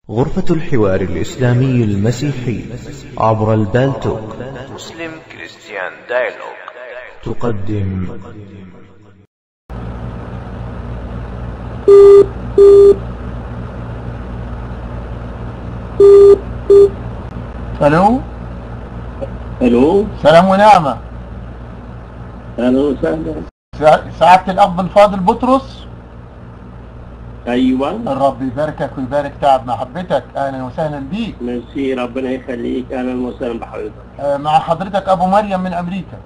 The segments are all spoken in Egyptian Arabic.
غرفة الحوار الإسلامي المسيحي عبر البالتوك مسلم كريستيان دايلوج تقدم الو الو سلام ونعمة اهلا وسهلا سع- سعادة الأب الفاضل بطرس ايوه الرب يباركك ويبارك تعب محبتك أهلا وسهلا بيك ميرسي ربنا يخليك اهلا وسهلا بحضرتك آه، مع حضرتك أبو مريم من أمريكا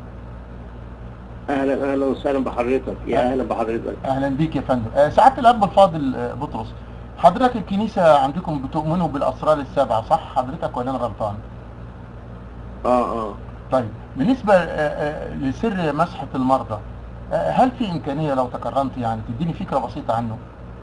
اهلا اهلا وسهلا بحضرتك يا اهلا بحضرتك أهلا بيك يا فندم آه، سعادة الأب الفاضل آه، بطرس حضرتك الكنيسة عندكم بتؤمنوا بالأسرار السبعة صح حضرتك ولا أنا غلطان؟ اه اه طيب بالنسبة آه، آه، لسر مسحة المرضى آه، هل في إمكانية لو تكرمت يعني تديني فكرة بسيطة عنه؟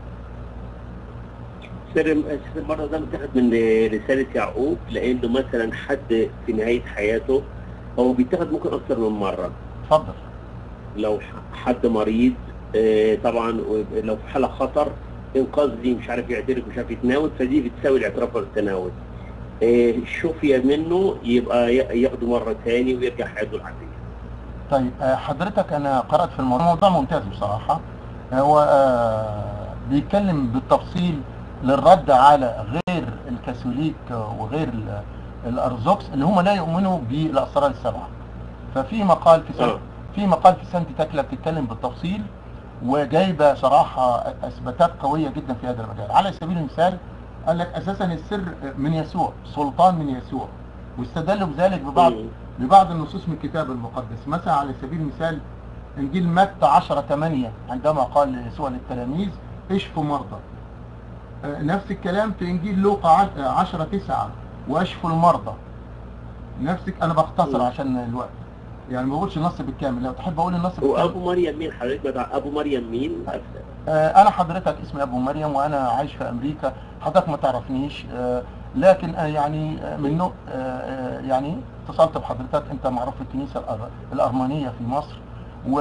سر سر المرة ده متاخد من رسالة يعقوب لانه مثلا حد في نهاية حياته هو بيتاخد ممكن اكثر من مرة اتفضل لو ح- حد مريض آه، طبعا لو في حالة خطر انقاذ دي مش عارف يعترف مش عارف يتناول فدي بتساوي الاعتراف والتناول آه، شفي منه يبقى ي- ياخده مرة تاني ويرجع حياته العادية طيب آه، حضرتك انا قرأت في الموضوع موضوع ممتاز بصراحة هو آه، بيتكلم بالتفصيل للرد على غير الكاثوليك وغير ال- الارثوذكس اللي هم لا يؤمنوا بالاسرار السبعة ففي مقال في سنة آه. في مقال في سنة تكلا بتتكلم بالتفصيل وجايبة صراحة اثباتات قوية جدا في هذا المجال على سبيل المثال قال لك اساسا السر من يسوع سلطان من يسوع واستدلوا بذلك ببعض مم. ببعض النصوص من الكتاب المقدس مثلا على سبيل المثال انجيل متى 10 8 عندما قال يسوع للتلاميذ اشفوا مرضى آه، نفس الكلام في انجيل لوقا ع- آه، 10 9 واشفوا المرضى نفس الك- انا بختصر مم. عشان الوقت يعني ما بقولش النص بالكامل لو تحب اقول النص بالكامل وابو مريم مين حضرتك بتاع ابو مريم مين آه، انا حضرتك اسمي ابو مريم وانا عايش في امريكا حضرتك ما تعرفنيش آه، لكن آه، يعني آه، من نوع آه، آه، يعني اتصلت بحضرتك انت معروف في الكنيسه الأر- الارمنيه في مصر و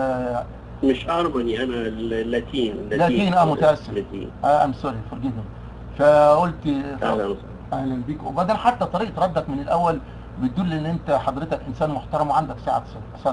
مش ارمني انا اللاتين لاتين، آه، متأسف. لاتين ام سوري فورجيف فقلت اهلا وسهلا اهلا بيك وبعدين حتى طريقه ردك من الاول بتدل ان انت حضرتك انسان محترم وعندك سعه صدر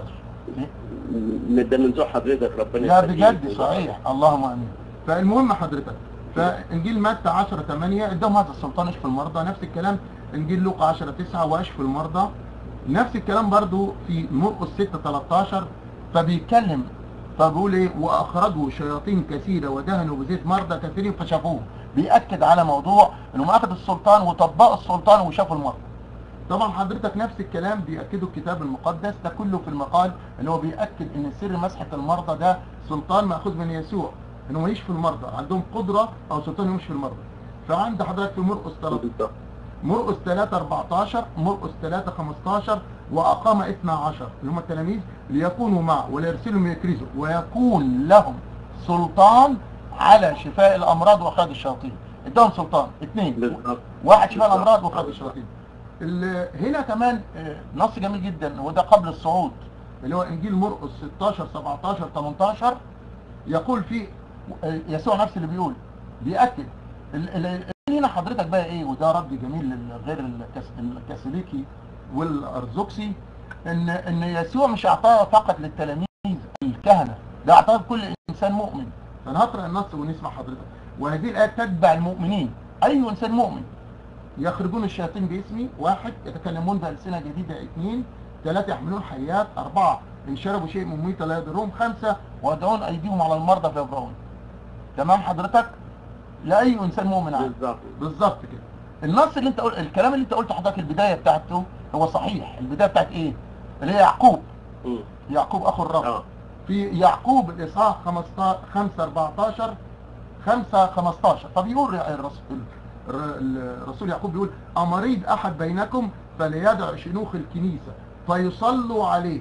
من ده من ذوق حضرتك ربنا لا يخليك. بجد صحيح اللهم امين فالمهم حضرتك فانجيل متى 10 8 ادهم هذا السلطان اشفي المرضى نفس الكلام انجيل لوقا 10 9 واشفي المرضى نفس الكلام برضو في مرقس 6 13 فبيتكلم فبيقول ايه واخرجوا شياطين كثيره ودهنوا بزيت مرضى كثيرين فشافوه بيأكد على موضوع انهم اخذوا السلطان وطبقوا السلطان وشافوا المرضى طبعا حضرتك نفس الكلام بيأكده الكتاب المقدس ده كله في المقال اللي هو بيأكد ان سر مسحة المرضى ده سلطان مأخوذ من يسوع انهم يشفوا المرضى عندهم قدرة او سلطان يشفي المرضى فعند حضرتك في مرقس 3 بالظبط. مرقس 3 14 مرقس 3 15 واقام 12 اللي هم التلاميذ ليكونوا معه ولا يرسلهم يكرزوا ويكون لهم سلطان على شفاء الامراض واخراج الشياطين ادهم سلطان اثنين بالظبط واحد شفاء بالظبط. الامراض واخراج الشياطين ال- هنا كمان آه، نص جميل جدا وده قبل الصعود اللي هو انجيل مرقس 16 17 18 يقول فيه آه، يسوع نفسه اللي بيقول بيأكد ال- ال- ال- هنا حضرتك بقى ايه وده رد جميل لغير الكاس- الكاثوليكي والارثوذكسي ان ان يسوع مش اعطاه فقط للتلاميذ الكهنه ده اعطاه لكل انسان مؤمن فانا هقرا النص ونسمع حضرتك وهذه الايات تتبع المؤمنين اي انسان مؤمن يخرجون الشياطين باسمي واحد يتكلمون بألسنة جديدة اثنين ثلاثة يحملون حيات أربعة إن شربوا شيء مميت لا يضرهم خمسة ويضعون أيديهم على المرضى فيبرؤون تمام حضرتك لأي إنسان مؤمن عام بالظبط بالظبط كده النص اللي انت قل... الكلام اللي انت قلته حضرتك البداية بتاعته هو صحيح البداية بتاعت ايه اللي هي يعقوب مم. يعقوب اخو الرب اه في يعقوب الاصحاح 15 5 14 5 15 فبيقول الرسول الر- الرسول يعقوب بيقول امريض احد بينكم فليدع شيوخ الكنيسه فيصلوا عليه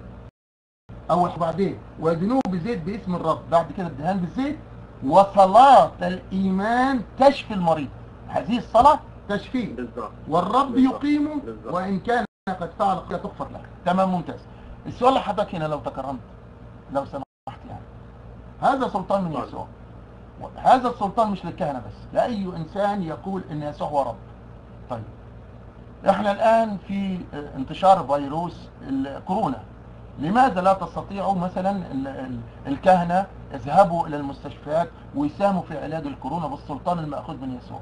اول بعدين ويدنوه بزيت باسم الرب بعد كده الدهان بالزيت وصلاه الايمان تشفي المريض هذه الصلاه تشفيه بالظبط والرب بالظبط. يقيمه بالظبط. وان كان قد فعل خطيئة تغفر له تمام ممتاز السؤال لحضرتك هنا لو تكرمت لو سمحت يعني هذا سلطان من طبعا. يسوع هذا السلطان مش للكهنة بس لأي إنسان يقول إن يسوع هو رب طيب احنا الآن في اه، انتشار فيروس الكورونا لماذا لا تستطيعوا مثلا ال- ال- الكهنة يذهبوا إلى المستشفيات ويساهموا في علاج الكورونا بالسلطان المأخوذ من يسوع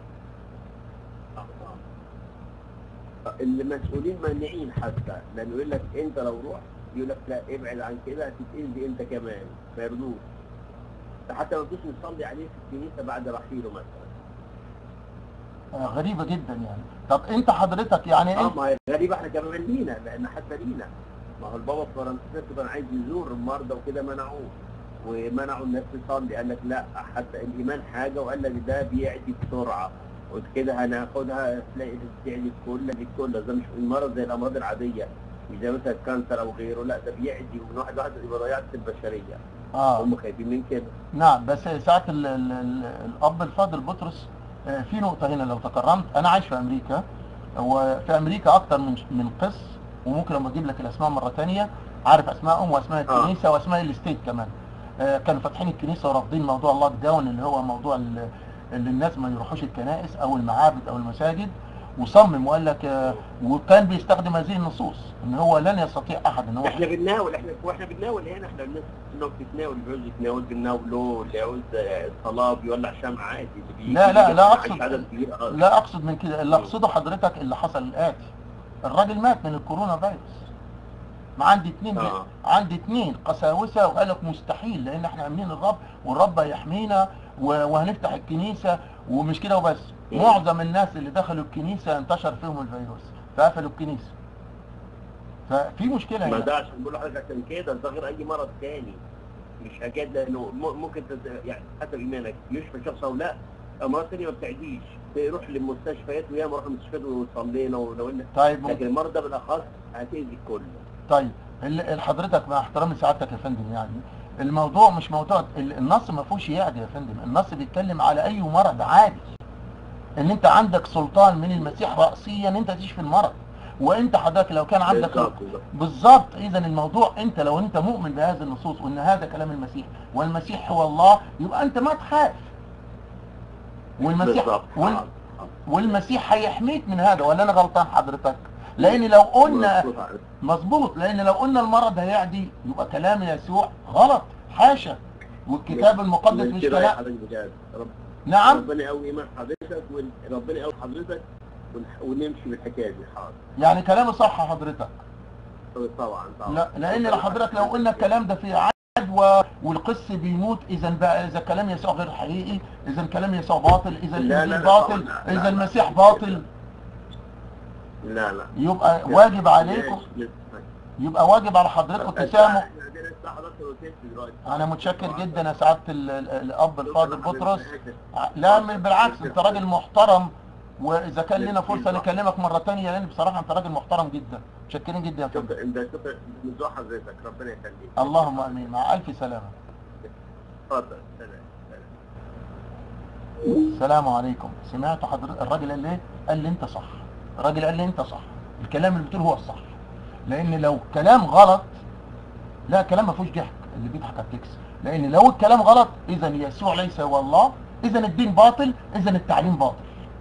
المسؤولين مانعين حتى لانه يقول لك انت لو رحت يقول لك لا ابعد عن كده هتتاذي انت كمان فيرضوك ده حتى ما فيش نصلي عليه في الكنيسه بعد رحيله مثلا اه، غريبة جدا يعني طب انت حضرتك يعني اه انت ما هي غريبه احنا كمان لينا لان حتى لينا ما هو البابا فرانسيسكو كان عايز يزور المرضى وكده منعوه ومنعوا الناس تصلي قال لك لا حتى الايمان حاجه وقال لك ده بيعدي بسرعه وكده هناخدها تلاقي تعدي الكل الكل ده مش المرض زي الامراض العاديه مش زي مثلا الكانسر او غيره لا ده بيعدي ومن واحد لواحد يبقى ضيعت البشريه اه هم خايفين من كده نعم بس ساعة ال ال ال الأب الفاضل بطرس آه، في نقطة هنا لو تكرمت أنا عايش في أمريكا وفي أمريكا أكتر من من قس وممكن لما أجيب لك الأسماء مرة تانية عارف أسمائهم وأسماء آه. الكنيسة وأسماء الستيت كمان آه، كانوا فاتحين الكنيسة ورافضين موضوع اللوك داون اللي هو موضوع ال- اللي الناس ما يروحوش الكنائس أو المعابد أو المساجد وصمم وقال لك آه، وكان بيستخدم هذه النصوص ان هو لن يستطيع احد ان هو احنا بنناول احنا واحنا بنناول هنا احنا الناس انه بتتناول اللي بيعوز يتناول بنناوله اللي يعوز آه، صلاه بيولع شمع عادي اللي بيجي لا، لا، لا عايش أقصد- عدد كبير آه. لا اقصد من كده اللي اقصده حضرتك اللي حصل الاتي الراجل مات من الكورونا فيروس ما عندي اتنين آه. عندي اتنين قساوسه وقال لك مستحيل لان احنا امنين الرب والرب هيحمينا و- وهنفتح الكنيسه ومش كده وبس مم. معظم الناس اللي دخلوا الكنيسه انتشر فيهم الفيروس فقفلوا الكنيسه ففي مشكله ما هنا ده عشان بقول لحضرتك عشان كده ده غير اي مرض تاني مش حكايه لانه م- ممكن تت- يعني حسب ايمانك يشفى شخص او لا امراض تانية ما بتعديش تروح للمستشفيات وياما نروح المستشفيات وصلينا ولو ان طيب لكن المرض ده بالاخص هتاذي الكل طيب ال- ال- حضرتك مع احترامي سعادتك يا فندم يعني الموضوع مش موضوع ال- النص ما فيهوش يعدي يا فندم النص بيتكلم على اي مرض عادي ان انت عندك سلطان من المسيح رأسيا ان انت تشفي المرض وانت حضرتك لو كان عندك بالظبط بالظبط. بالظبط اذا الموضوع انت لو انت مؤمن بهذه النصوص وان هذا كلام المسيح والمسيح هو الله يبقى انت ما تخاف والمسيح بالظبط وال آه. آه. والمسيح هيحميك من هذا ولا انا غلطان حضرتك لان لو قلنا مظبوط عليك. مظبوط لان لو قلنا المرض هيعدي يبقى كلام يسوع غلط حاشا والكتاب المقدس من مش كده كلام حضرتك بجد رب- نعم ربنا يقوي ايمان حضرتك وربنا يقوي حضرتك ونح- ونمشي بالحكايه دي حاضر يعني كلامي صح حضرتك طبعا طبعا لا لان لو حضرتك لو قلنا الكلام ده في عدوى والقس بيموت اذا بقى اذا كلام يسوع غير حقيقي اذا كلام يسوع باطل اذا لا، لا، الانجيل لا، باطل طبعاً، لا، اذا لا، المسيح لا. باطل لا لا يبقى واجب عليكم ماشي. يبقى واجب على حضرتكم طب تسامحوا احنا عندنا الساعه 11 وتلت دلوقتي انا متشكر جدا يا سعاده ال- ال- الاب الفاضل شكراً بطرس حضرتك. لا من بالعكس انت راجل محترم واذا كان لنا فرصه نكلمك مره تانية لان بصراحه انت راجل محترم جدا متشكرين جدا يا فندم شكرا انت شكرا من ذوق حضرتك ربنا يخليك اللهم امين مع الف سلامه اتفضل سلام سلام. السلام عليكم سمعت حضرتك الراجل قال لي قال لي انت صح الراجل قال لي انت صح الكلام اللي بتقوله هو الصح لان لو كلام غلط لا كلام ما فيهوش ضحك اللي بيضحك على التكس لان لو الكلام غلط اذا يسوع ليس هو الله اذا الدين باطل اذا التعليم باطل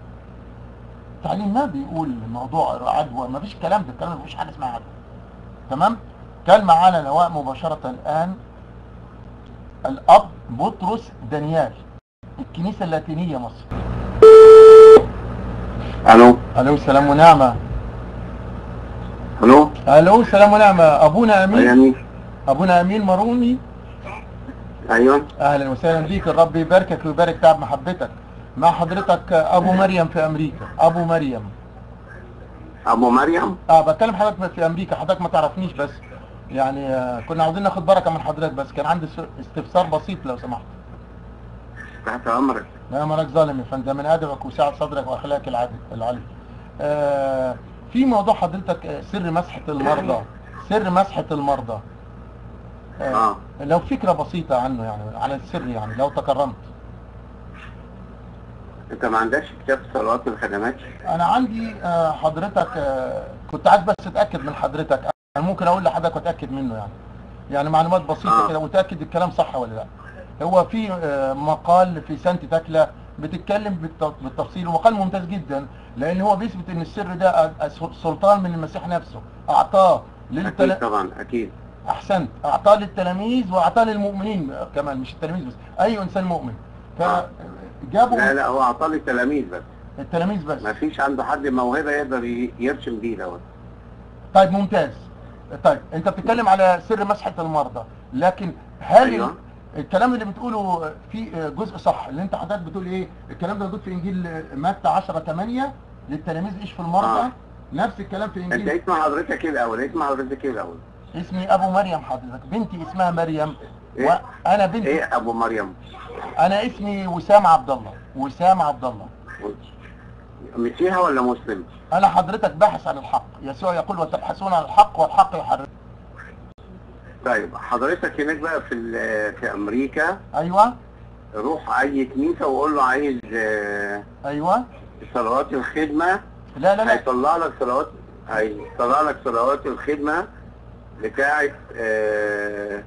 التعليم ما بيقول الموضوع عدوى ما فيش كلام ده الكلام ما فيش حاجه اسمها عدوى تمام كان معانا لواء مباشره الان الاب بطرس دانيال الكنيسه اللاتينيه مصر الو الو سلام ونعمه الو الو سلام ونعمه ابونا امين مين ابونا امين ماروني ايوه اهلا وسهلا بيك الرب يباركك ويبارك تعب محبتك مع حضرتك ابو مريم في امريكا ابو مريم ابو مريم اه بتكلم حضرتك في امريكا حضرتك ما تعرفنيش بس يعني آه كنا عاوزين ناخد بركه من حضرتك بس كان عندي س- استفسار بسيط لو سمحت تحت امرك لا مالك ظالم يا فندم من ادبك وسعه صدرك واخلاقك العادي العالي آه في موضوع حضرتك آه، سر مسحه المرضى سر مسحه المرضى اه لو فكره بسيطه عنه يعني على السر يعني لو تكرمت انت ما عندكش كتاب صلوات الخدمات انا عندي آه، حضرتك آه، كنت عايز بس اتاكد من حضرتك انا ممكن اقول لحضرتك واتاكد منه يعني يعني معلومات بسيطه آه. كده وتاكد الكلام صح ولا لا هو في آه، مقال في سانت تكلا بتتكلم بالت- بالتفصيل ومقال ممتاز جدا لان هو بيثبت ان السر ده أ- أ- سلطان من المسيح نفسه اعطاه اكيد للتل... طبعا اكيد احسنت اعطاه للتلاميذ واعطاه للمؤمنين كمان مش التلاميذ بس اي انسان مؤمن فجابوا لا لا هو اعطاه للتلاميذ بس التلاميذ بس ما فيش عنده حد موهبه يقدر ي- يرسم بيه دوت طيب ممتاز طيب انت بتتكلم على سر مسحة المرضى لكن هل أيوة. الكلام اللي بتقوله في جزء صح اللي انت حضرتك بتقول ايه الكلام ده موجود في انجيل متى 10 8 للتلاميذ ايش في المرضى آه. نفس الكلام في انت انجيل اسم حضرتك ايه الاول اسم حضرتك ايه الاول اسمي ابو مريم حضرتك بنتي اسمها مريم إيه؟ وانا بنتي ايه ابو مريم انا اسمي وسام عبد الله وسام عبد الله مسيحي ولا مسلم انا حضرتك باحث عن الحق يسوع يقول وتبحثون عن الحق والحق يحرر طيب حضرتك هناك بقى في ال- في امريكا ايوه روح اي كنيسه وقول له عايز آه، ايوه صلوات الخدمه لا لا لا هيطلع لك صلوات هيطلع لك صلوات الخدمه بتاعه آه،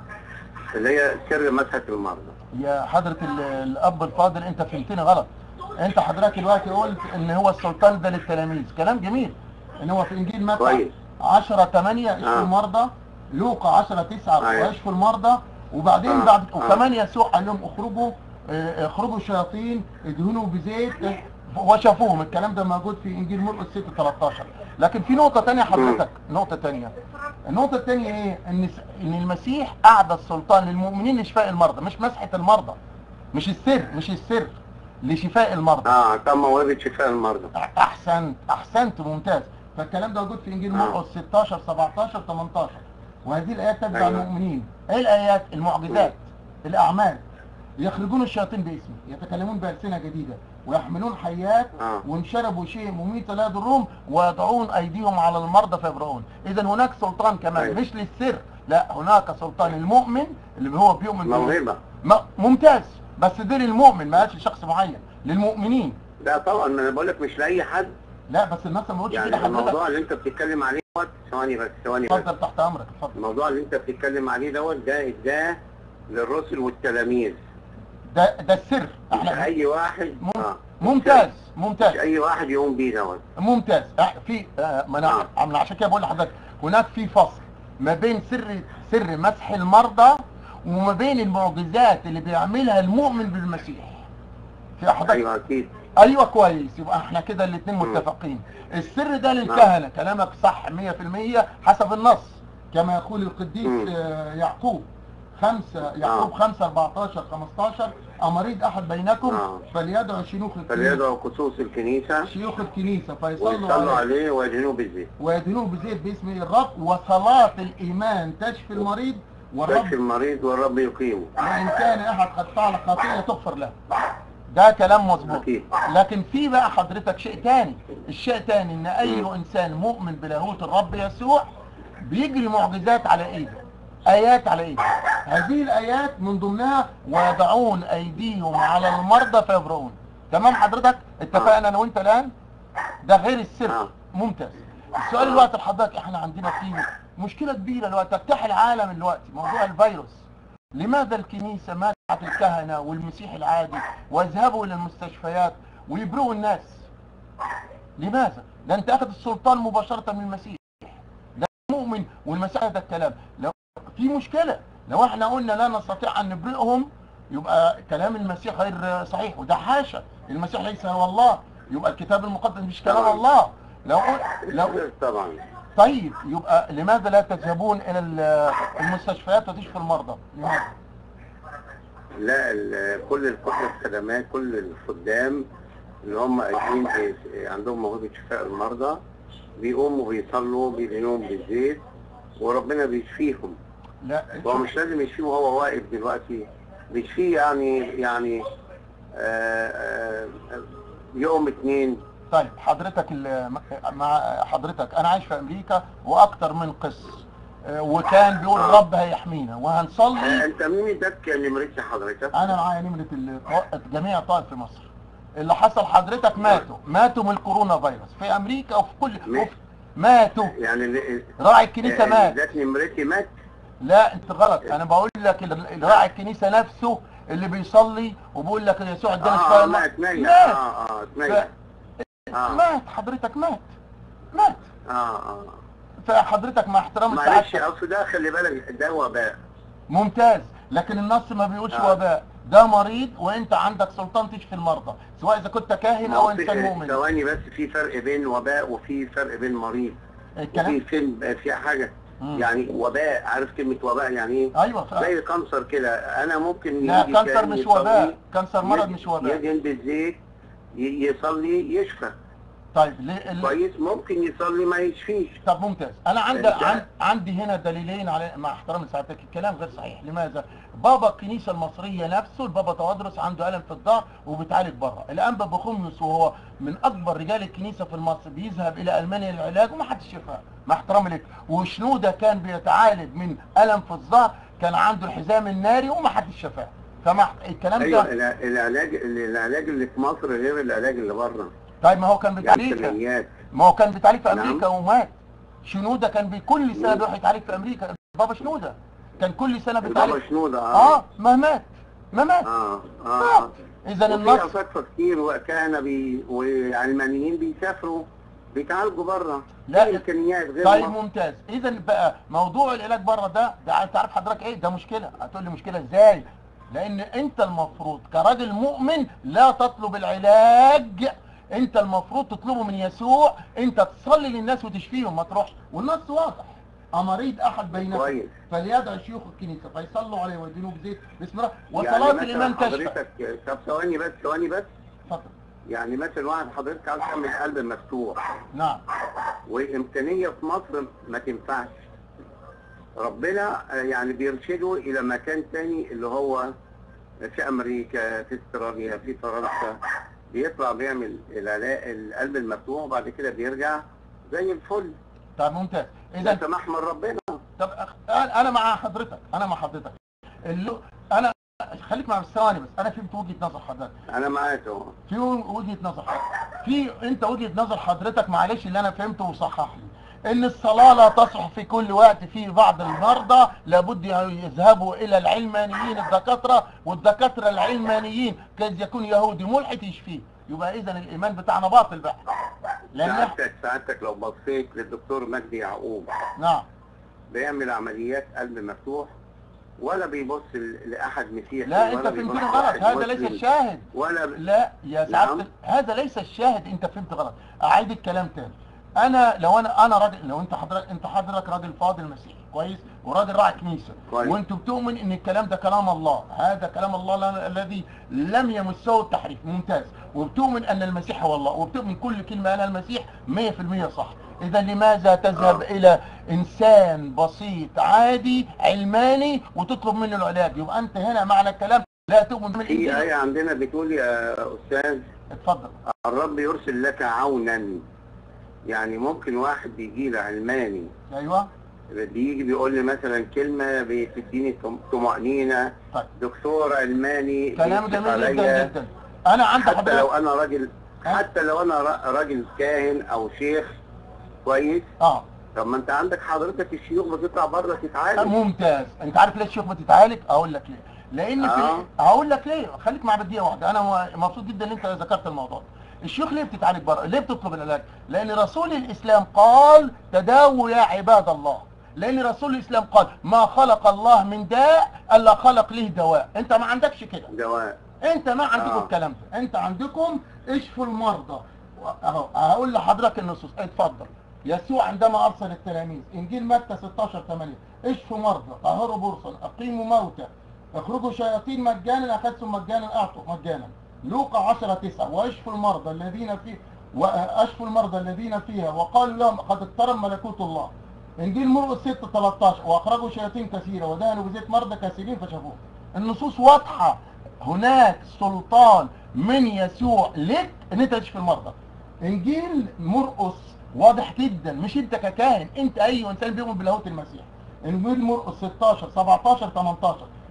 اللي هي سر مسحه المرضى يا حضرة ال- الأب الفاضل أنت فهمتني غلط أنت حضرتك دلوقتي قلت إن هو السلطان ده للتلاميذ كلام جميل إن هو في إنجيل متى كويس 10 8 اشفوا آه. المرضى لوقا 10 9 أيوة. واشفوا المرضى وبعدين آه. بعد آه. وكمان يسوع قال لهم اخرجوا آه، اخرجوا الشياطين ادهنوا بزيت آه، وشافوهم الكلام ده موجود في انجيل مرقس 6 13 لكن في نقطة تانية حضرتك نقطة تانية النقطة التانية ايه ان س- ان المسيح اعطى السلطان للمؤمنين لشفاء المرضى مش مسحة المرضى مش السر مش السر لشفاء المرضى اه كم موهبه شفاء المرضى احسنت احسنت ممتاز فالكلام ده موجود في انجيل آه. مرقس 16 17 18 وهذه الايات تتبع أيوة. المؤمنين ايه الايات المعجزات الاعمال يخرجون الشياطين باسمي يتكلمون بألسنة جديدة ويحملون حيات آه. وان شربوا شيء مميت لا يضرهم ويضعون ايديهم على المرضى فيبرؤون اذا هناك سلطان كمان أيوة. مش للسر لا هناك سلطان المؤمن اللي هو بيؤمن بالله. موهبه م- ممتاز بس ده للمؤمن ما قالش لشخص معين للمؤمنين لا طبعا ما انا بقول لك مش لاي حد لا بس الناس ما بتقولش يعني كده الموضوع حضرتك اللي انت بتتكلم عليه دوت ثواني بس ثواني بس اتفضل تحت امرك اتفضل الموضوع اللي انت بتتكلم عليه دوت ده اداه للرسل والتلاميذ ده ده السر مش احنا اي واحد مم- اه ممتاز مش ممتاز اي واحد يقوم بيه دوت ممتاز إح- في آه، ما انا آه. من عشان كده بقول لحضرتك هناك في فصل ما بين سر سر مسح المرضى وما بين المعجزات اللي بيعملها المؤمن بالمسيح في حضرتك ايوه اكيد ايوه كويس يبقى احنا كده الاثنين مم. متفقين السر ده للكهنه كلامك صح 100% حسب النص كما يقول القديس مم. آه، يعقوب خمسة يعقوب آه. 5 14 15 أمريض أحد بينكم آه. فليدعو شيوخ الكنيسة فليدعوا قصوص الكنيسه شيوخ الكنيسة فيصلوا ويصلوا عليه عليه ويدهنوه بالزيت ويدهنوه بزيت باسم الرب وصلاة الإيمان تشفي المريض تشفي والرب المريض والرب يقيمه وإن كان أحد قد فعل خطيئة تغفر له ده كلام مظبوط أكيد. لكن في بقى حضرتك شيء تاني الشيء تاني ان اي مم. انسان مؤمن بلاهوت الرب يسوع بيجري معجزات على ايده ايات على ايده هذه الايات من ضمنها ويضعون ايديهم على المرضى فيبرؤون تمام حضرتك اتفقنا انا وانت الان ده غير السر آه. ممتاز السؤال الوقت لحضرتك احنا عندنا فيه مشكله كبيره الوقت تجتاح العالم الوقت موضوع الفيروس لماذا الكنيسة منعت الكهنة والمسيح العادي ويذهبوا إلى المستشفيات ويبرئوا الناس لماذا؟ ده أنت أخذ السلطان مباشرة من المسيح ده مؤمن والمسيح هذا الكلام لو في مشكلة لو احنا قلنا لا نستطيع أن نبرئهم يبقى كلام المسيح غير صحيح وده حاشا المسيح ليس هو الله يبقى الكتاب المقدس مش كلام طبعا. الله لو قل- لو طبعا طيب يبقى لماذا لا تذهبون إلى ال- المستشفيات وتشفي المرضى؟ لماذا؟ لا ال- كل كل الخدمات كل الخدام اللي هم قاعدين بي- عندهم موهبه شفاء المرضى بيقوموا بيصلوا بيدهنوهم بالزيت وربنا بيشفيهم لا هو مش لازم يشفيه وهو واقف دلوقتي بيشفيه يعني يعني آه، آه، يوم اتنين طيب حضرتك ال- مع حضرتك انا عايش في امريكا واكتر من قس آه، وكان بيقول آه. الرب هيحمينا آه، وهنصلي انت مين اداك نمرتي حضرتك؟ انا معايا نمرة ال- جميع الطائف في مصر اللي حصل حضرتك ماتوا ماتوا من الكورونا فيروس في امريكا وفي كل مات. وفي ماتوا يعني اللي راعي الكنيسة اللي مات اداك نمرتي مات لا انت غلط انا بقول لك ال- راعي الكنيسه نفسه اللي بيصلي وبيقول لك يسوع ادانا شفاء اه المرض. مات ميت مات اه اه ميت اه مات حضرتك مات مات اه اه فحضرتك مع احترام معلش سعادتك اصل ده خلي بالك ده وباء ممتاز لكن النص ما بيقولش آه. وباء ده مريض وانت عندك سلطان تشفي المرضى سواء اذا كنت كاهن ما او هو في- انسان مؤمن ثواني بس في فرق بين وباء وفي فرق بين مريض وفي الكلام فيلم في حاجه مم. يعني وباء عارف كلمه وباء يعني ايه؟ ايوه ف... زي كانسر كده انا ممكن لا يجي كانسر كان مش يصلي، وباء كانسر مرض يد- مش وباء يدهن بالزيت ي- يصلي يشفى طيب ليه ال... كويس ممكن يصلي ما يشفيش طب ممتاز انا عندي أنت- عن... عندي هنا دليلين على مع احترام سعادتك الكلام غير صحيح لماذا بابا الكنيسه المصريه نفسه البابا توادرس عنده الم في الظهر وبيتعالج بره الانبا بخمس وهو من اكبر رجال الكنيسه في مصر بيذهب الى المانيا للعلاج وما حدش شفاه مع احترامي لك وشنوده كان بيتعالج من الم في الظهر كان عنده الحزام الناري وما حدش شفاه فمع الكلام ايوه ده الع- العلاج العلاج اللي في مصر غير العلاج اللي بره طيب ما هو كان يعني بيتعالج كميات ما هو كان بيتعالج في نعم. امريكا ومات شنوده كان بكل سنه بيروح يتعالج في امريكا بابا شنوده كان كل سنه بيتعالج البابا شنودة اه اه ما مات ما مات اه مات اه اذا وفي النص اساتذه كتير وكهنه بي وعلمانيين بيسافروا بيتعالجوا بره لا. في امكانيات غير طيب مصر. ممتاز اذا بقى موضوع العلاج بره ده ده انت عارف حضرتك ايه ده مشكله هتقول لي مشكله ازاي لان انت المفروض كراجل مؤمن لا تطلب العلاج انت المفروض تطلبه من يسوع انت تصلي للناس وتشفيهم ما تروحش والنص واضح امريض احد بينكم كويس فليدعو شيوخ الكنيسه فيصلوا عليه ويدينوه بزيت بسم الله يعني وصلاه مثلا الايمان تشفى حضرتك طب ثواني بس ثواني بس اتفضل يعني مثلا واحد حضرتك عاوز تعمل قلب مفتوح نعم وامكانيه في مصر ما تنفعش ربنا آه، يعني بيرشده الى مكان تاني اللي هو في امريكا في استراليا في فرنسا بيطلع بيعمل العلاج القلب المفتوح وبعد كده بيرجع زي الفل طب ممتاز ده اذا سماح من ربنا طب أخ- انا أنا مع حضرتك انا مع حضرتك اللي انا خليك مع ثواني بس انا فهمت وجهه نظر حضرتك انا معاك اهو في وجهه نظر حضرتك في انت وجهه نظر حضرتك معلش اللي انا فهمته وصحح لي ان الصلاه لا تصح في كل وقت في بعض المرضى لابد يذهبوا الى العلمانيين الدكاتره والدكاتره العلمانيين قد يكون يهودي ملحد يشفيه يبقى اذا الايمان بتاعنا باطل بقى لان إحنا- سعادتك سعادتك لو بصيت للدكتور مجدي يعقوب نعم بيعمل عمليات قلب مفتوح ولا بيبص ل- لاحد مسيحي لا ولا انت بيبص فهمتني غلط لواحد هذا ليس مسلم، الشاهد ولا ب... لا يا سعاده نعم. هذا ليس الشاهد انت فهمت غلط اعيد الكلام تاني انا لو انا انا راجل لو انت حضرتك انت حضرتك راجل فاضل مسيحي كويس وراجل راعي كنيسه كويس. وانت بتؤمن ان الكلام ده كلام الله هذا كلام الله لا- الذي لم يمسه التحريف ممتاز وبتؤمن ان المسيح هو الله وبتؤمن كل كلمه قالها المسيح 100% صح اذا لماذا تذهب آه. الى انسان بسيط عادي علماني وتطلب منه العلاج يبقى انت هنا معنى الكلام لا تؤمن في بالانجيل آية عندنا بتقول يا أستاذ اتفضل الرب يرسل لك عونا يعني ممكن واحد بيجي لي علماني ايوه بيجي بيقول لي مثلا كلمة بتديني طم- طمأنينة طيب دكتور علماني كلام بيكشف جميل جدا عليا. جدا انا عندي حتى لو حضرتك أنا راجل حتى لو أنا را- راجل كاهن أو شيخ كويس اه طب ما أنت عندك حضرتك الشيوخ بتطلع بره تتعالج ممتاز انت عارف ليه الشيوخ بتتعالج اقول لك ليه لان في آه. هقول لك ليه خليك مع بديه واحده انا م- مبسوط جدا ان انت ذكرت الموضوع ده. الشيوخ ليه بتتعالج بره ليه بتطلب العلاج لان رسول الاسلام قال تداووا يا عباد الله لان رسول الاسلام قال ما خلق الله من داء الا خلق له دواء انت ما عندكش كده دواء انت ما عندكم آه. الكلام ده انت عندكم اشفوا المرضى اهو هقول لحضرتك النصوص اتفضل يسوع عندما ارسل التلاميذ انجيل متى 16 8 اشفوا مرضى طهروا برصا اقيموا موتى اخرجوا شياطين مجانا اخذتم مجانا اعطوا مجانا لوقا 10 9 واشفوا المرضى الذين في واشفوا المرضى الذين فيها وقالوا لهم قد اقترب ملكوت الله انجيل مرقس 6 13 واخرجوا شياطين كثيره ودهنوا بزيت مرضى كثيرين فشافوه النصوص واضحه هناك سلطان من يسوع لك ان انت تشفي المرضى انجيل مرقس واضح جدا مش انت ككاهن انت اي انسان بيؤمن بلاهوت المسيح انجيل مرقس 16 17 18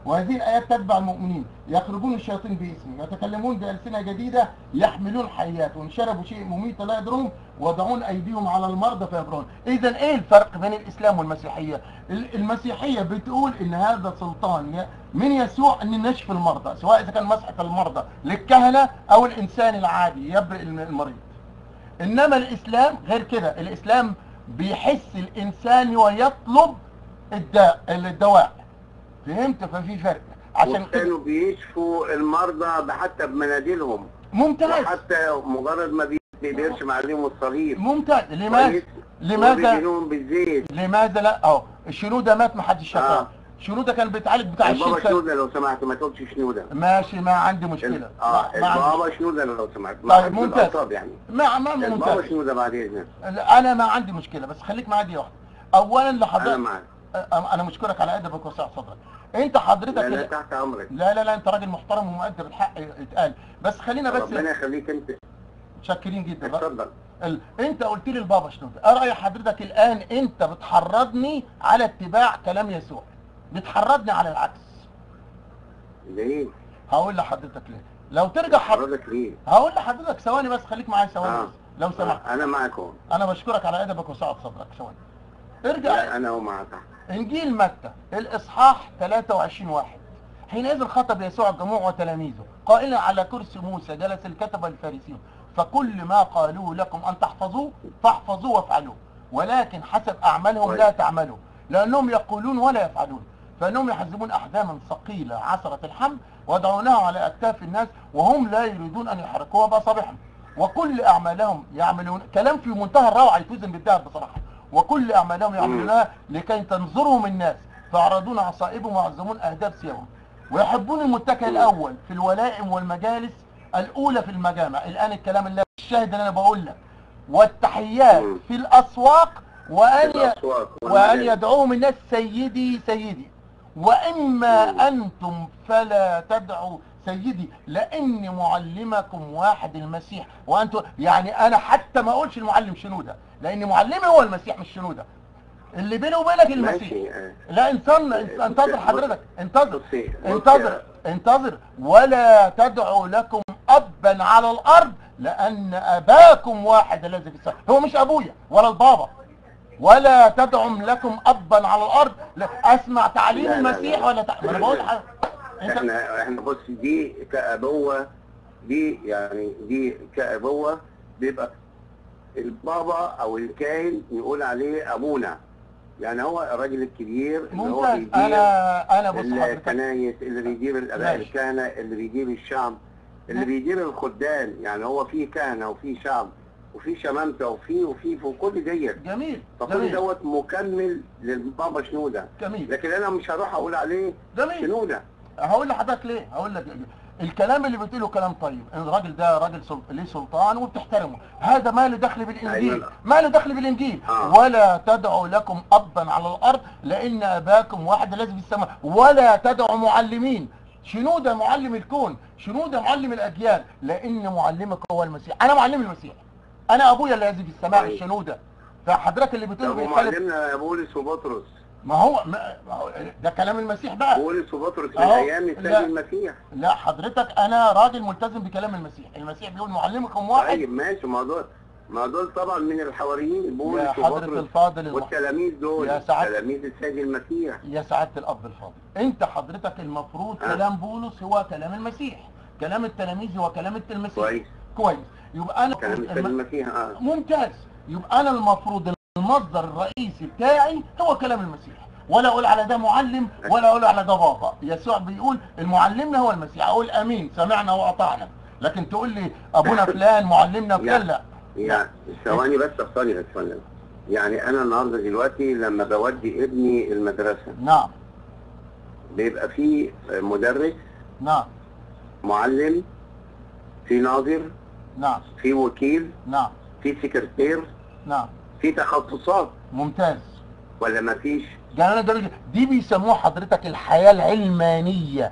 وهذه الآيات تتبع المؤمنين يخرجون الشياطين باسمي يتكلمون بألسنة جديدة يحملون حيات وإن شربوا شيء مميت لا يدرون وضعون أيديهم على المرضى فيبرون إذا إيه الفرق بين الإسلام والمسيحية ال- المسيحية بتقول إن هذا سلطان ي- من يسوع أن نشفي المرضى سواء إذا كان مسحة المرضى للكهنة أو الإنسان العادي يبرئ الم- المريض إنما الإسلام غير كده الإسلام بيحس الإنسان ويطلب الداء الدواء فهمت ففي فرق عشان كده وكانوا بيشفوا المرضى حتى بمناديلهم ممتاز وحتى مجرد ما بي- بيرشم عليهم الصليب ممتاز لماذا كويس؟ لماذا وبيدهنوهم بالزيت لماذا لا اه الشنودة مات ما حدش شافها آه. شنودة كان بيتعالج بتاع البابا 20 سنة شنودة لو سمحت ما تقولش شنودة ماشي ما عندي مشكلة اه ما, ما عندي البابا شنودة لو سمحت طيب، ممتاز. الأعصاب يعني ما ما البابا ممتاز شنودة بعد اذنك لا، انا ما عندي مشكلة بس خليك معايا دي واحدة اولا انا لحضرتك معك أه، انا مشكورك على ادبك وسع صدرك انت حضرتك لا لا ال- تحت امرك لا لا لا انت راجل محترم ومؤدب الحق يتقال بس خلينا بس ربنا يخليك انت متشكرين جدا اتفضل ال... انت قلت لي البابا شنودة ايه راي حضرتك الان انت بتحرضني على اتباع كلام يسوع بتحرضني على العكس ليه؟ هقول لحضرتك ليه لو ترجع حضرتك حضرتك ليه؟ هقول لحضرتك ثواني بس خليك معايا ثواني آه. بس لو سمحت آه. انا معك اهو انا بشكرك على ادبك وسعه صدرك ثواني لا ارجع انا اهو معك انجيل متى الاصحاح 23 واحد حينئذ خطب يسوع الجموع وتلاميذه قائلا على كرسي موسى جلس الكتبة الفارسيون فكل ما قالوه لكم ان تحفظوه فاحفظوه وافعلوه ولكن حسب اعمالهم لا تعملوا لانهم يقولون ولا يفعلون فانهم يحزمون احزاما ثقيله عثره الحمل ويضعونها على اكتاف الناس وهم لا يريدون ان يحركوها باصابعهم وكل اعمالهم يعملون كلام في منتهى الروعه يتوزن بالذهب بصراحه وكل اعمالهم يعملونها لكي تنظرهم الناس فيعرضون عصائبهم ويعظمون اهداف سيرهم ويحبون المتكئ الاول في الولائم والمجالس الاولى في المجامع الان الكلام اللي الشاهد اللي انا بقول لك والتحيات مم. في الاسواق وان ي... الأصوات وأن والمجال. يدعوهم الناس سيدي سيدي وإما أنتم فلا تدعوا سيدي لأن معلمكم واحد المسيح وأنتم يعني أنا حتى ما أقولش المعلم شنودة لأن معلمي هو المسيح مش شنودة اللي بيني وبينك المسيح ماشي آه. لا انتظر انتظر بص- حضرتك انتظر بصي- بصي انتظر انتظر ولا تدعوا لكم ابا على الارض لان اباكم واحد الذي في السماء هو مش ابويا ولا البابا ولا تدعم لكم ابا على الارض لا اسمع تعليم لا، لا، المسيح لا. ولا تع... ما انا بقول حاجة. انت احنا احنا بص دي كأبوة دي يعني دي كأبوة بيبقى البابا او الكاهن يقول عليه ابونا يعني هو الراجل الكبير اللي هو ممتاز بيدير انا انا بص حضرتك الكنايس اللي بيدير الاباء ماشي. الكهنه اللي بيدير الشعب اللي بيدير الخدام يعني هو في كهنه وفي شعب وفي شمامسه وفي وفي في كل ديت جميل فكل جميل دوت مكمل للبابا شنوده جميل لكن انا مش هروح اقول عليه جميل شنوده هقول لحضرتك ليه هقول لك الكلام اللي بتقوله كلام طيب ان الراجل ده راجل سل... ليه سلطان وبتحترمه هذا ما له دخل بالانجيل أيوة. ما له دخل بالانجيل آه. ولا تدعوا لكم ابا على الارض لان اباكم واحد الذي في السماء ولا تدعوا معلمين شنو ده معلم الكون شنو ده معلم الاجيال لان معلمك هو المسيح انا معلم المسيح انا ابويا الذي في السماء طيب. الشنو ده فحضرتك اللي بتقوله طب بيتكلم ومعلمنا بولس وبطرس ما هو ما ما هو ده كلام المسيح بقى بولس وبطرس من أهو. ايام السيد لا. المسيح لا حضرتك انا راجل ملتزم بكلام المسيح المسيح بيقول معلمكم واحد طيب ماشي ما دول ما دول طبعا من الحواريين يا بولس حضرة وبطرس الفاضل المح... والتلاميذ دول يا سعادة- تلاميذ السيد المسيح يا سعادة الأب الفاضل أنت حضرتك المفروض أه. كلام بولس هو كلام المسيح كلام التلاميذ هو كلام المسيح كويس كويس يبقى أنا كلام السيد الم... المسيح اه ممتاز يبقى أنا المفروض المصدر الرئيسي بتاعي هو كلام المسيح ولا أقول على ده معلم ولا أقول على ده بابا يسوع بيقول المعلمنا هو المسيح أقول أمين سمعنا وأطعنا لكن تقول لي أبونا فلان معلمنا فلان لا يعني ثواني بس ثواني بس ثواني يعني انا النهارده دلوقتي لما بودي ابني المدرسه نعم بيبقى في مدرس نعم معلم في ناظر نعم في وكيل نعم في سكرتير نعم في تخصصات ممتاز ولا ما فيش جمال درجة دي بيسموها حضرتك الحياة العلمانية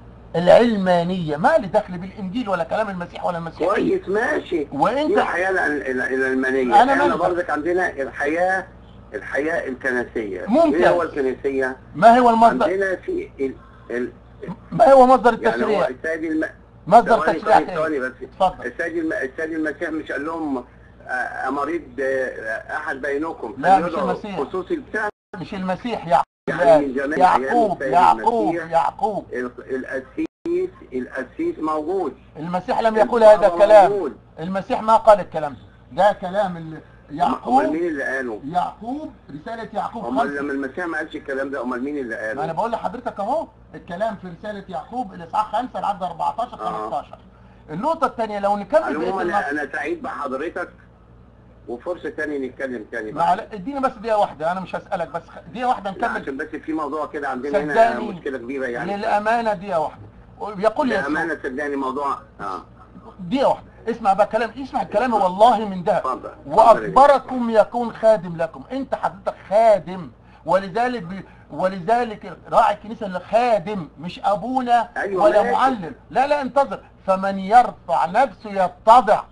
العلمانية ما لي دخل بالإنجيل ولا كلام المسيح ولا المسيحية كويس ماشي وانت دي الحياه الع- الع- العلمانيه أنا احنا مالي. برضك عندنا الحياه الحياه الكنسيه ممتاز. ايه هو الكنسيه ما هو المصدر عندنا في ال... ال... ما هو مصدر يعني هو التشريع السيد الم... مصدر ثواني التشريع ثواني ثواني ايه بس اتفضل السيد الم... السيد المسيح مش قال لهم آه، أمريض آه، أحد بينكم لا، مش فليدعو المسيح. خصوصي بتاع مش المسيح يعقوب يعني من زمان يعقوب أيام يعقوب السيد يعقوب القسيس القسيس موجود المسيح لم يقول هذا البابا الكلام موجود. المسيح ما قال الكلام ده ده كلام ال- أمال يعقوب مين اللي قاله؟ يعقوب رسالة يعقوب امال خمسة لما المسيح ما قالش الكلام ده امال مين اللي ما انا قاله؟ بقول لحضرتك اهو الكلام في رسالة يعقوب الاصحاح 5 لعد 14 آه. 15 النقطة الثانية لو نكمل بقية عموما النص انا سعيد بحضرتك وفرصه ثانيه نتكلم ثاني مع اديني بس دقيقة واحدة انا مش هسألك بس خ- دقيقة واحده نكمل عشان بس في موضوع كده عندنا هنا صدقني مشكله كبيره يعني للأمانة دقيقة واحدة يقول لي يسوع للامانه صدقني موضوع اه دقيقة واحدة اسمع بقى كلام اسمع الكلام والله من ده اتفضل واكبركم يكون خادم لكم انت حضرتك خادم ولذلك بي ولذلك راعي الكنيسه اللي خادم مش ابونا أيوة ولا ماشي. معلم لا لا انتظر فمن يرفع نفسه يتضع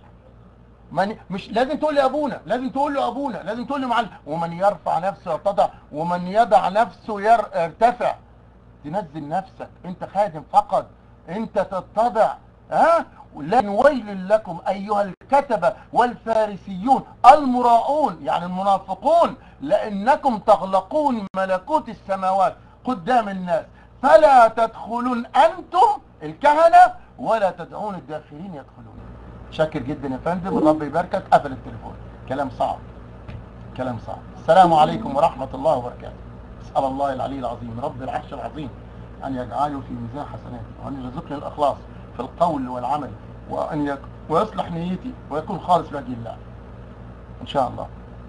من مش لازم تقول لي ابونا لازم تقول له ابونا لازم تقول لي معلم ومن يرفع نفسه يتضع ومن يضع نفسه ير... يرتفع تنزل نفسك انت خادم فقط انت تتضع ها لكن ويل لكم ايها الكتبه والفارسيون المراؤون يعني المنافقون لانكم تغلقون ملكوت السماوات قدام الناس فلا تدخلون انتم الكهنه ولا تدعون الداخلين يدخلون شاكر جدا يا فندم الرب يباركك قفل التليفون كلام صعب كلام صعب السلام عليكم ورحمه الله وبركاته اسال الله العلي العظيم رب العرش العظيم أن يجعله في ميزان حسناتي وأن يرزقني الإخلاص في القول والعمل وأن يك... ويصلح نيتي ويكون خالص لوجه الله إن شاء الله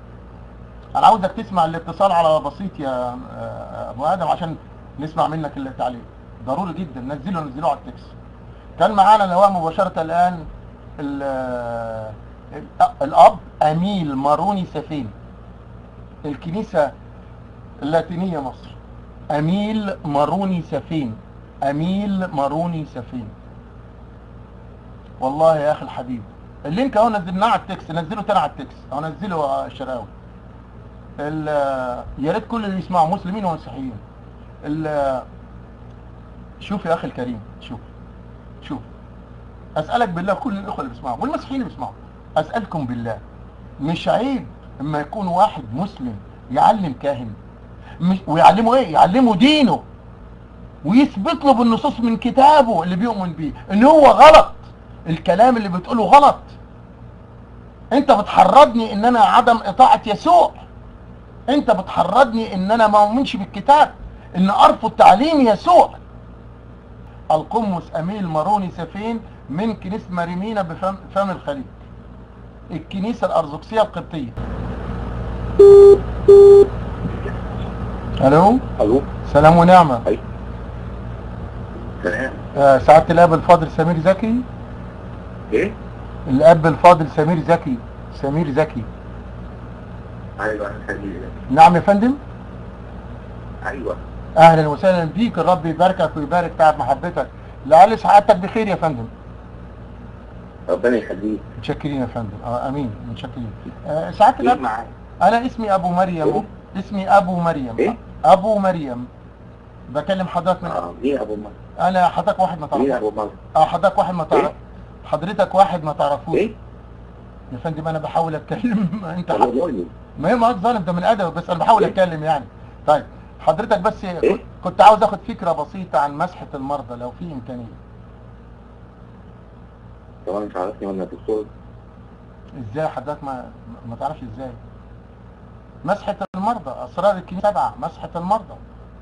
أنا عاوزك تسمع الاتصال على بسيط يا آه، أبو آدم عشان نسمع منك التعليق ضروري جدا نزله نزله على التكس كان معانا لواء مباشرة الآن ال- ال- الأب أميل ماروني سفين الكنيسة اللاتينية مصر أميل ماروني سفين أميل ماروني سفين والله يا أخي الحبيب اللينك اهو نزلناه على التكست نزله تاني على التكست اهو نزله يا الشراوي ال- يا ريت كل اللي يسمعوا مسلمين ومسيحيين ال- شوف يا اخي الكريم شوف شوف اسالك بالله كل الاخوه اللي بيسمعوا والمسيحيين اللي بيسمعوا اسالكم بالله مش عيب اما يكون واحد مسلم يعلم كاهن مش ويعلمه ايه يعلمه دينه ويثبت له بالنصوص من كتابه اللي بيؤمن بيه ان هو غلط الكلام اللي بتقوله غلط انت بتحرضني ان انا عدم اطاعة يسوع انت بتحرضني ان انا ما اؤمنش بالكتاب ان ارفض تعليم يسوع القمص اميل ماروني سفين من كنيسة مريمينا بفم فم الخليج الكنيسة الارثوذكسية القبطية الو الو سلام ونعمة سلام آه، سعادة الاب الفاضل سمير زكي ايه؟ الاب الفاضل سمير زكي سمير زكي ايوه انا سمير نعم يا فندم ايوه اهلا وسهلا بيك الرب يباركك ويبارك تعب محبتك لعل سعادتك بخير يا فندم ربنا يخليك متشكرين يا فندم اه امين متشكرين آه سعادة ايه الاب معاك؟ انا اسمي ابو مريم إيه؟ اسمي ابو مريم إيه؟ ابو مريم بكلم حضرتك من اه مين ابو مصر؟ انا حضرتك واحد ما مين تعرفوش ابو مصر؟ اه حضرتك واحد ما تعرف إيه؟ حضرتك واحد ما تعرفوش ايه؟ يا فندم انا بحاول اتكلم انت طب قولي ما هي ما ظالم ده من ادب بس انا بحاول إيه؟ اتكلم يعني طيب حضرتك بس إيه؟ كنت عاوز اخد فكره بسيطه عن مسحه المرضى لو في امكانيه طب انت عارفني وانا دكتور ازاي حضرتك ما ما تعرفش ازاي مسحه المرضى اسرار الكنيسه سبعه مسحه المرضى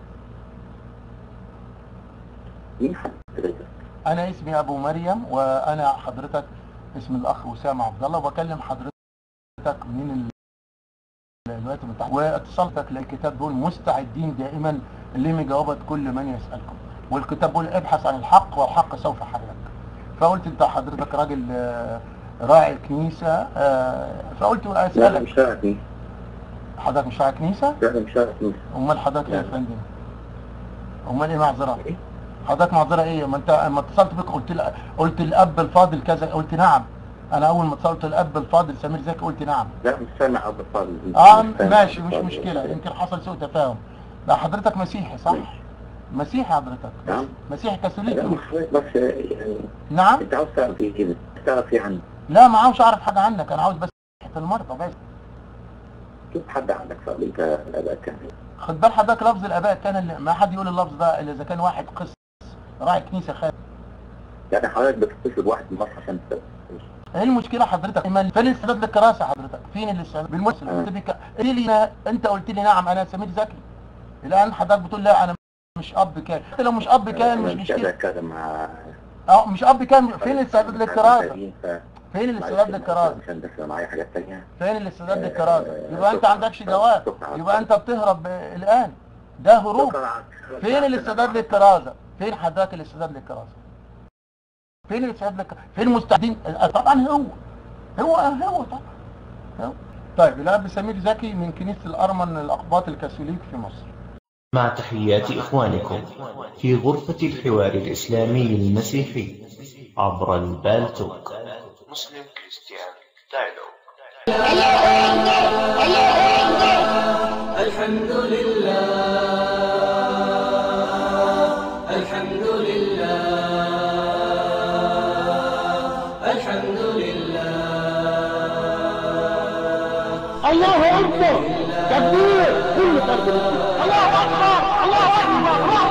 مين حضرتك؟ انا اسمي ابو مريم وانا حضرتك اسم الاخ اسامه عبد الله وبكلم حضرتك من ال- الولايات المتحده واتصالتك للكتاب دول مستعدين دائما لمجاوبه كل من يسالكم والكتاب بيقول ابحث عن الحق والحق سوف يحررك فقلت انت حضرتك راجل آه، راعي كنيسه آه، فقلت لا اسالك مش شرعي حضرتك مش راعي كنيسه لا مش شرعي امال حضرتك ايه يا لا. فندم امال ايه معذره إيه؟ حضرتك معذره ايه ما انت اما اتصلت بك قلت لي قلت الاب الفاضل كذا قلت نعم انا اول ما اتصلت الاب الفاضل سمير زكي قلت نعم لا مش سامع ابو فاضل اه مش سامع ماشي أبو مش فاضل. مشكله يمكن حصل سوء تفاهم لا حضرتك مسيحي صح ماشي. مسيحي حضرتك نعم. مسيحي لا كاثوليكي ما حضرتك بس يعني نعم انت عاوز تعرف ايه كده تعرف ايه عنه لا ما عاوز اعرف حاجه عنك انا عاوز بس في المرضى بس شوف حد عندك صار انت الاباء كان خد بال حضرتك لفظ الاباء كان اللي ما حد يقول اللفظ ده الا اذا كان واحد قس راعي كنيسه خارج يعني حضرتك بتتصل بواحد من مصر عشان ت- ايه المشكله حضرتك إيمان؟ فين الاستعداد للكراسه حضرتك فين الاستعداد بالمسلم آه. قلت لك قلت لي انت قلت لي نعم انا سمير زكي الان حضرتك بتقول لا انا مش اب كان حتى لو مش اب كان أنا مش مش قادر مشكله اتكلم مع اه مش اب كان فين الاستعداد للكراسه ف- فين الاستعداد للكراسه عشان بس معايا حاجات تانية فين الاستعداد آه، للكراسه آه، يبقى انت شكراً. عندكش جواب شكراً. يبقى انت بتهرب آه، الان ده هروب شكراً. فين الاستعداد للكراسه فين حضرتك الاستعداد للكراسه فين الاستعداد للكراسه فين المستعدين آه، طبعا هو هو هو طبعا هو. طيب الاب سمير زكي من كنيسه الارمن الاقباط الكاثوليك في مصر مع تحيات إخوانكم في غرفة الحوار الإسلامي المسيحي عبر البالتوك مسلم كريستيان دايلوج الحمد لله الحمد لله الحمد لله الله اكبر تكبير كل فرد الله اكبر الله اكبر الله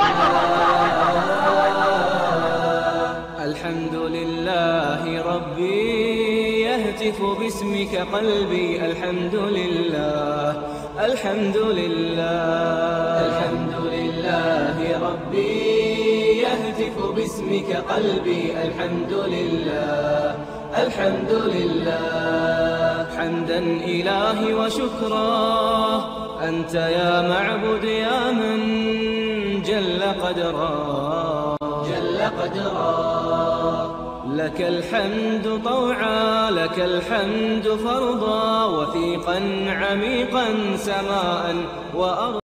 الحمد لله ربي يهتف باسمك قلبي الحمد لله الحمد لله الحمد لله ربي يهتف باسمك قلبي الحمد لله الحمد لله حمدا إلهي وشكرا أنت يا معبد يا من جل قدرا جل قدرا لك الحمد طوعا لك الحمد فرضا وثيقا عميقا سماء وأرضا